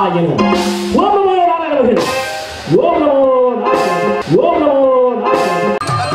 நாராயண ஓம் நமோ நாராயணர்கள் ஓம் நமோ நாராயண ஓம் நமோ நாராயண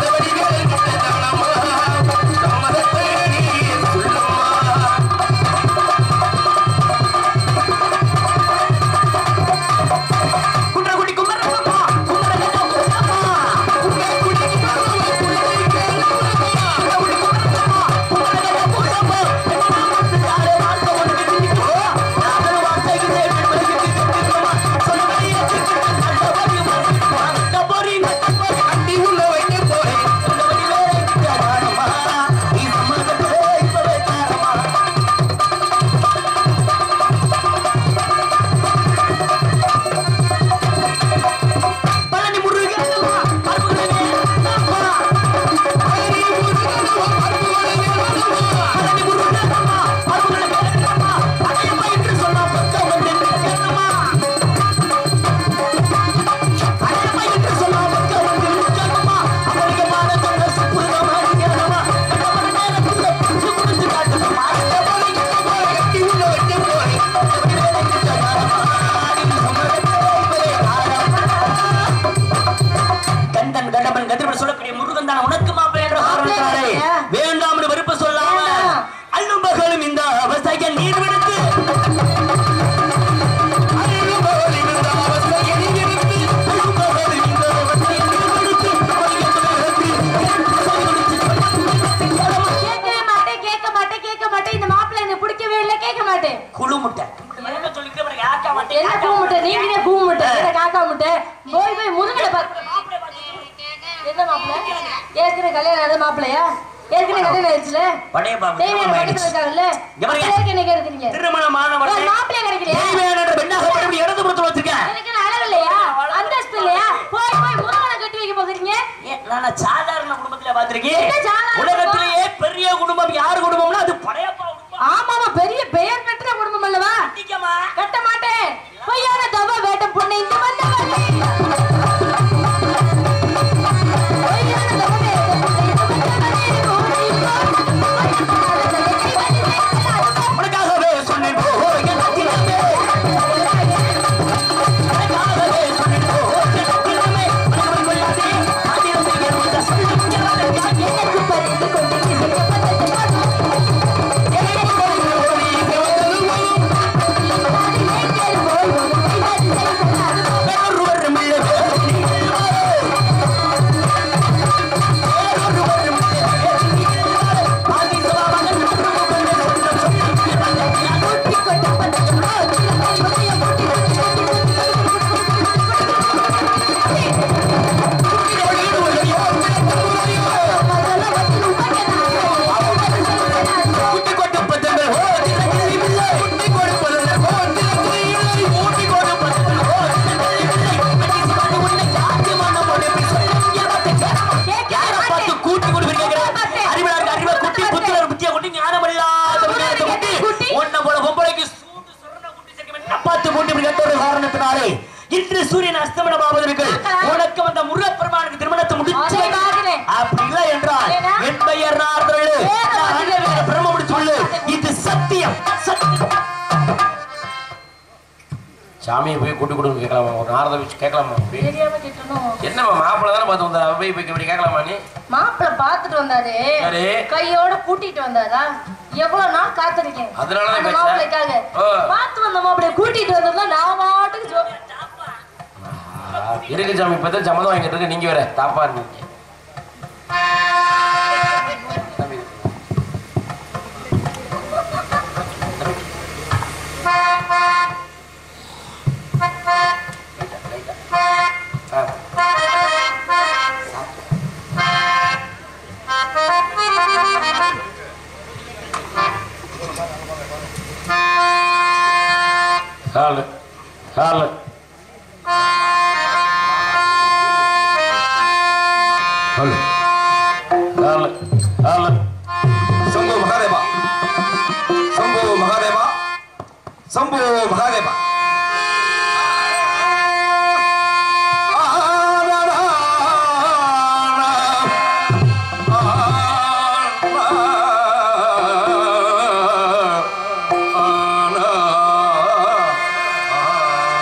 கந்தன் கடம்பன் கதிரவன் சொல்லக்கூடிய முருகன் தான் உனக்கு மாப்பிள்ளை என்ற காரணத்தாலே வேண்டாம் என்று வெறுப்பு சொல்லாம அல்லும் பகலும் இந்த அவஸ்தையை நீர் விடுத்து அல்லும் பகலும் இந்த அவஸ்தையை நீர் விடுத்து, அல்லும் பகலும் இந்த அவஸ்தையை நீர் விடுத்து, கேட்கவே மாட்டேன் கேட்க மாட்டேன் கேட்க மாட்டேன் இந்த மாப்பிள்ளை எனக்கு பிடிக்கவே இல்லை கேட்க மாட்டேன் குழு முட்டை என்ன சொல்லிக்கிட்டு உனக்கு ஆக்க மாட்டேன், என்ன ஆக்க பூ முட்டை மாட்டேன். நீங்களே பூ முட்டை என்ன காக்கா முட்டை போய் போய் முருகனை பார்த்து என்ன மாப்பிள்ளை ஏற்கனவே கல்யாணம் ஆனது மாப்பிள்ளையா ஏற்கனவே கல்யாணம் ஆயிடுச்சுல பழைய பாம்பு தேவையான திருமணம் பக்கத்துல ஆயிடுச்சு. இருக்காங்கல்ல இங்க பாருங்க. அதற்கு என்ன கேட்குறீங்க திருமணமானவனே மாப்பிள்ளை கிடைக்கலையா தெய்வீகன் என்ற பெண்ணாக மறுபடியும் இடது புறத்தில் வச்சிருக்கேன் எனக்கு என்ன அழகு இல்லையா அந்தஸ்து இல்லையா போய் போய் முருகனை கட்டி வைக்க போகிறீங்க ஏன், நான் சாதாரண குடும்பத்துல பாத்திருக்கேன் என்ன சாதாரண உலகத்திலேயே பெரிய குடும்பம் யார் குடும்பம்னா அது படையப்பா குடும்பம் ஆமாமா பெரிய பெயர் பெற்ற குடும்பம் அல்லவா கட்டிக்கமா கட்ட மாட்டேன் பொய்யான தவ வேட்டம் பொண்ணு இங்க வந்த உனக்காகவே சொன்னேன் போ, என் அத்திரமே. உனக்காகவே சொன்னேன் போ, என் அத்திரமே. மனமன் கொள்ளாதே, அத்திரமே என் சொல்லும் ஞானம் யார் எனக்கு பறித்து கொண்டு நீ செய்யப்பட்டது எனக்கு பறித்து கொண்டு நீ செய்தது போலும். வேறொருவரும் இல்லை, வேறு நீ இல்லை. வேறொருவரும் இல்லை, வேறு நீ இல்லை. ஆதிசவாமன் நன்று முகந்து சொன்ன சொல்லும் ஞானம் குட்டி கொடுப்பதங்கள் ஓ தினக்கிளிவில்லை. குட்டி கொடுப்பதங்கள் ஓ தினக்கிளிவில்லை. ஊட்டி கொடுப்பதங்கள் ஓ தினக்கிளிவில்லை. வெட்டி சிவந்து உன்னை காட்டி மனம் உடைப்பி சொல்லும் ஞானத்தை கேட்கணும். யாரை பார்த்து கூட்டி கொடுப்பீங்க கேட்கிறேன். அறிவிலா இருக்க அறிவை குட்டி, புத்தியில இருக்க புத்தியை குட்டி, ஞானமில்லாத ஞானத்தை குட்டி. உன்னை போல பொம்பளைக்கு சூடு சொரண குட்டி சேர்க்க வேண்டும். நப்பாத்து போட்டு இப்படி கேட்ட ஒரு காரணத்தினாலே இன்று சூரியன் அஸ்தமன பாவதற்கு உனக்கு வந்த முருகப்பெருமானுக்கு திருமணத்தை முடிச்சு அதை பார்க்கிறேன். அப்படி இல்லை என்றால் ஏன்னா? என் பெயர் நாரதர்கள் நான் அண்ணன் பிரம்ம முடிச்சு சொல்லு இது சத்தியம் சத்தியம் சாமியை போய் கூட்டி கொடுங்க கேட்கலாமா ஒரு நாரத வச்சு கேட்கலாமா போய் தெரியாம கேட்டணும் என்னம்மா மாப்பிள்ளை தானே பார்த்து வந்தா போய் போய் இப்படி கேட்கலாமா நீ மாப்பிள்ள பாத்துட்டு வந்தாரு சரி. கையோட கூட்டிட்டு வந்தாரா எவ்வளவு நாள் காத்திருக்கேன் அதனாலதான் அந்த பேசுறேன். மாப்பிள்ளைக்காக ஓ. பார்த்து வந்த மாப்பிள்ளை கூட்டிட்டு வந்தோம்னா நான் பாட்டுக்கு ஜோ- ஆ, இருக்கு சாமி இப்போ தான் சம்மதம் வாங்கிட்டு இருக்கு நீங்க வேற தாப்பா இருந்தீங்க தம்பி. ஆ. ஹாலு ஹாலு ஹலோ ஹாலு ஹாலு ಶಂಭು ಮಹಾದೇವ ಶಂಭು ಮಹಾದೇವ ಶಂಭು ಮಹಾದೇವ ಆ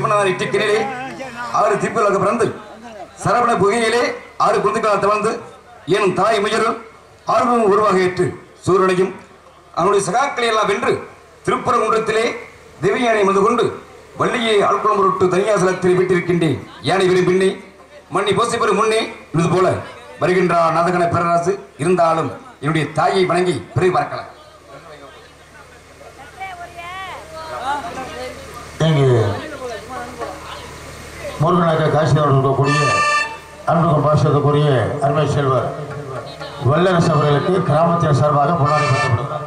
சுவர்ணனார் இட்டிக்கினிலே ஆறு தீப்புலக பிறந்து சரவண புகையிலே ஆறு குந்துக்களால் தவழ்ந்து என் தாய் முயல் ஆர்வம் உருவாக ஏற்று சூரியனையும் அவனுடைய சகாக்களை எல்லாம் வென்று திருப்பரங்குன்றத்திலே திவ்யானை வந்து கொண்டு வள்ளியை ஆழ்குளம் பொருட்டு தனியாசலத்தில் விட்டிருக்கின்றேன் யானை விரும்பின்னே மண்ணி போசி பெறும் முன்னே இது போல வருகின்றார் நாதகன பேரரசு இருந்தாலும் என்னுடைய தாயை வணங்கி பிறகு பார்க்கலாம் இங்கு முருகனாக்க காசியோடு இருக்கக்கூடிய அன்புக்கும் பாசத்துக்குரிய அருமை செல்வர் வல்லரசு அவர்களுக்கு கிராமத்தின் சார்பாக முன்னாடி படுத்தப்படுகிறார்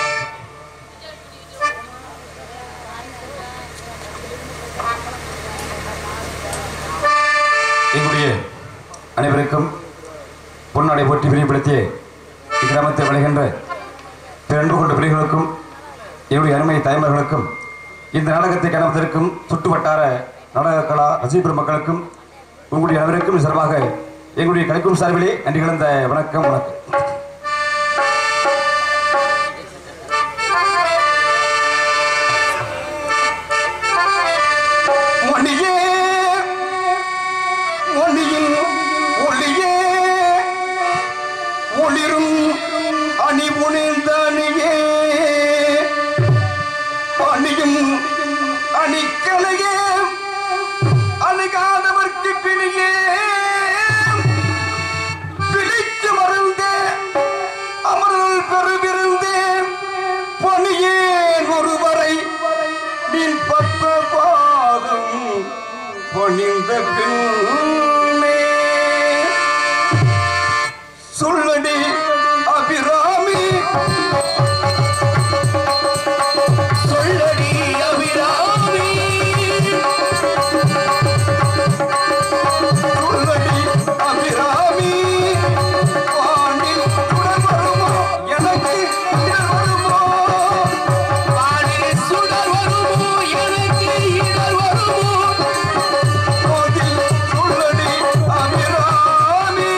எங்களுடைய அனைவருக்கும் பொன்னாடை போற்றி பிரியப்படுத்திய இக்கிராமத்தில் விளைகின்ற அன்பு கொண்ட பிள்ளைகளுக்கும் என்னுடைய அருமை தாய்மார்களுக்கும் இந்த நாடகத்தை கணவத்திற்கும் சுற்று வட்டார நாடக கலா ரசிகர் மக்களுக்கும் உங்களுடைய அனைவருக்கும் சிறப்பாக எங்களுடைய கலைக்கும் சார்பிலே நன்றி கலந்த வணக்கம் வணக்கம் மணியே மணியின் ஒளியே ஒளிரும் அணி புனிந்தனியே அணியும் அணிக்கலையே அணுகாதவர்க்கு பிணியே பிழைக்கு மருந்தே அமரல் பெருவிருந்தே பணியேன் ஒருவரை நின் பத்த பாதம் பணிந்த பின்னே சொல்லடி அபிராமி சொல்லடி அபிராமி சொல்லடி அபிராமி வானில் சுடர் வருமோ எனக்கு இடர் வருமோ வானில் சுடர் வருமோ எனக்கு இடர் வருமோ கோதில் சொல்லடி அபிராமி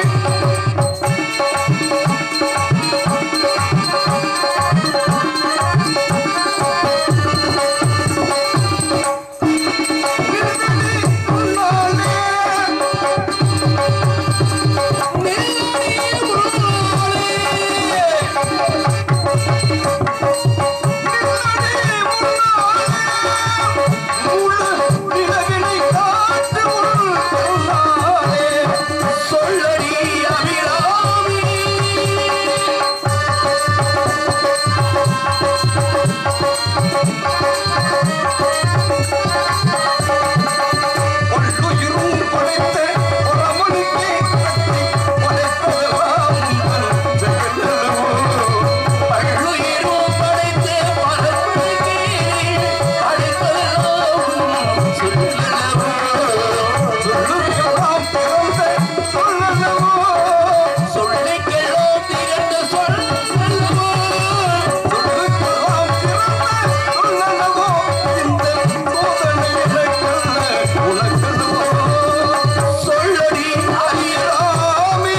சொல்லடி அபிராமி உள்ளுயிரும் படைத்த பரமனுக்கே கட்டி படைத்ததெல்லாம் உள்ளுயிரும் படைத்த பரமனுக்கே படைத்ததெல்லாம் சொல்லுக்கெல்லாம் பிறந்த சொல்லலவோ சொல்லுக்கெல்லாம் பிறந்த சொல்லலவோ சொல்லுக்கெல்லாம் பிறந்த சொல்லலவோ இந்த சோதனை எனக்கல்ல உனக்கல்லவோ சொல்லடி அபிராமி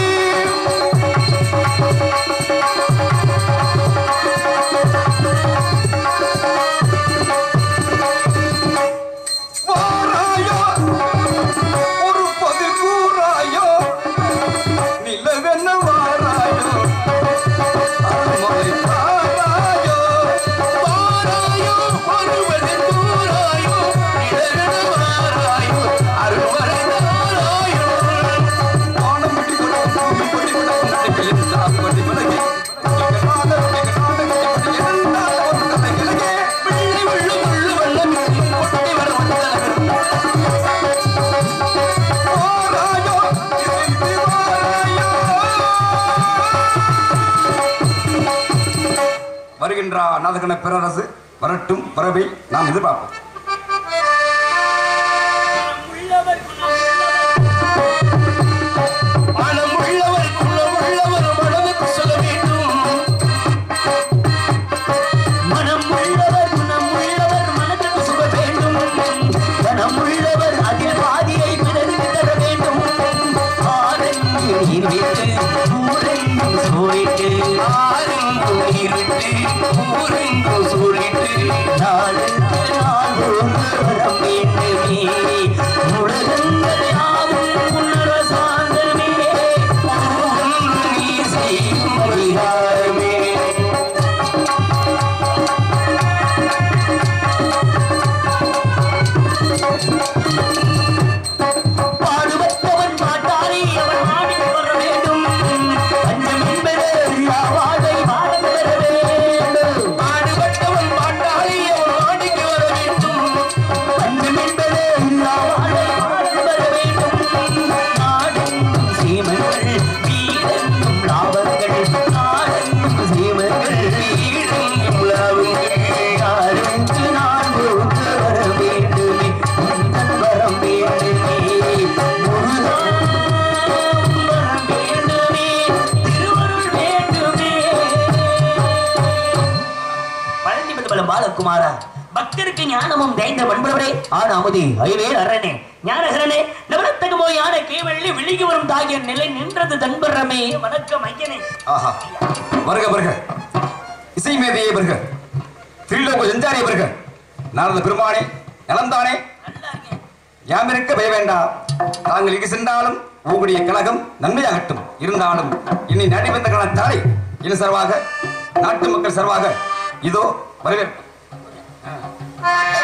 வாராயோ ஒரு பதி கூறாயோ நிலவென்ன வாராயோ அருமலை தாராயோ வாராயோ ஒருவனை கூறாயோ நிலவென்ன வாராயோ அருமலை தாராயோ வானம் விட்டு கொடு பூமி கொடி விட உன்னை எழுந்தால் கொடி விலகி எங்கனாத எங்கனாத கொடி எழுந்தால் ஒரு கதை விலகே பிள்ளை வெள்ளு முள்ளு வெள்ளம் கொட்டி வர வந்தது வாராயோ இசைத்து வாராயோ வருகின்ற நாதகன பேரரசு வரட்டும் வரவை நாம் எதிர்பார்ப்போம் மனம் உள்ளவர் குலம் உள்ளவர் மனதுக்கு சொல்ல வேண்டும் மனம் உள்ளவர் குணம் உள்ளவர் மனதுக்கு சுக வேண்டும் மனம் உள்ளவர் அதில் பாதியை பிறருக்கு தர வேண்டும் ஆரெங்கும் நீர் விட்டு ஊரெங்கும் சூழிட்டு ஆரெங்கும் நீர் விட்டு ஊரெங்கும் சூழிட்டு நாளுக்கு நாள் பாடுபட்டவன் பாட்டாளி அவன் ஆடி வர வேண்டும் பஞ்சம் என்பது எல்லா வாழ்வை வாழ பெற வேண்டும் பாடுபட்டவன் பாட்டாளி அவன் ஆடிக்கு வர வேண்டும் பஞ்சம் என்பது எல்லா வாழ்வை வாழ பெற வேண்டும் நாடெங்கும் சீமங்கள் வீடெங்கும் லாபங்கள் நாடெங்கும் சீமங்கள் வீடெங்கும் லாபங்கள் யாருக்கு நான் போக்கு வர வேண்டுமே உந்தன் வரம் வேண்டுமே முருகா வரம் வேண்டுமே திருவருள் வேண்டுமே பழனி பல பாலகுமாரா பக்தருக்கு ஞானமும் தேய்ந்த பண்புடவரே ஆன அமுதி ஐவே அரணே ஞானகரனே நவரத்தகமோ யான கேவள்ளி விழிக்கு வரும் தாகிய நிலை நின்றது தன்பரமே வணக்கம் ஐயனே ஆஹா வருக வருக இசை மேதையே வருக திரிலோக செஞ்சாரே வருக நாரத பெருமானே நலந்தானே நல்லா இருக்கேன் யாம் இருக்க பய வேண்டாம் தாங்கள் இங்கு சென்றாலும் உங்களுடைய கழகம் நன்மையாகட்டும் இருந்தாலும் இனி நடைபெற்ற கணத்தாலே இன சர்வாக நாட்டு மக்கள் சர்வாக இதோ வரவேற்பு